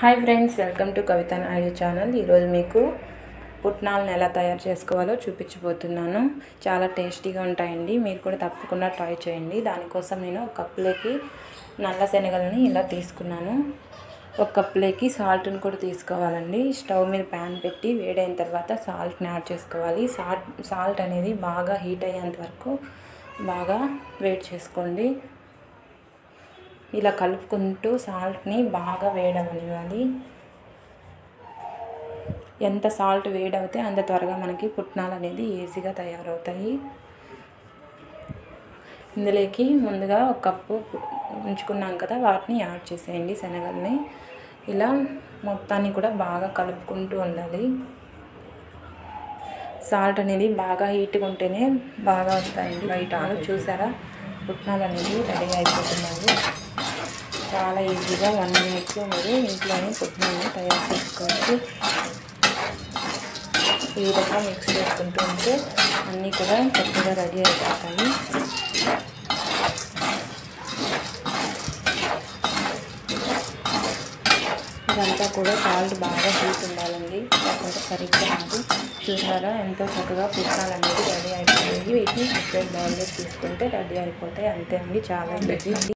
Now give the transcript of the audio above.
hi friends welcome to Kavitha Naidu channel ఈరోజు మీకు పుట్నాలను ఎలా తయారు చేసుకోవాలో చూపించబోతున్నాను చాలా టేస్టీగా ఉంటాయండి మీరు కూడా తప్పకుండా ట్రై చేయండి దానికోసం నేను ఒక కప్పులోకి నల్ల శనగలని ఇలా తీసుకున్నాను ఒక కప్పులోకి సాల్ట్ని కూడా తీసుకోవాలండి స్టవ్ మీద ప్యాన్ పెట్టి వేడైన తర్వాత సాల్ట్ని యాడ్ చేసుకోవాలి సాల్ట్ సాల్ట్ అనేది బాగా హీట్ అయ్యేంత వరకు బాగా వేడి చేసుకోండి ఇలా కలుపుకుంటూ సాల్ట్ని బాగా వేడవనివ్వాలి ఎంత సాల్ట్ వేడవుతే అంత త్వరగా మనకి పుట్నాలు అనేది ఈజీగా తయారవుతాయి ఇందులోకి ముందుగా ఒక కప్పు ఉంచుకున్నాం కదా వాటిని యాడ్ చేసేయండి శనగల్ని ఇలా మొత్తాన్ని కూడా బాగా కలుపుకుంటూ ఉండాలి సాల్ట్ అనేది బాగా హీట్గా ఉంటేనే బాగా వస్తాయండి బయట చూసారా పుట్నాలు అనేది రెడీ అయిపోతున్నాయి చాలా ఈజీగా వన్ మినిట్లో మీరు ఇంట్లోనే పుట్నాలను తయారు చేసుకోవచ్చు ఈ విధంగా మిక్స్ చేసుకుంటూ ఉంటే అన్నీ కూడా చక్కగా రెడీ అయిపోతాయి ఇదంతా కూడా సాల్ట్ బాగా హీట్ ఉండాలండి లేకపోతే సరిగ్గా రాదు చూసారా ఎంతో చక్కగా పుట్నాలు అనేది రెడీ అయిపోయాయి వీటిని సపరేట్ బౌల్లో తీసుకుంటే రెడీ అయిపోతాయి అంతే అండి చాలా ఈజీ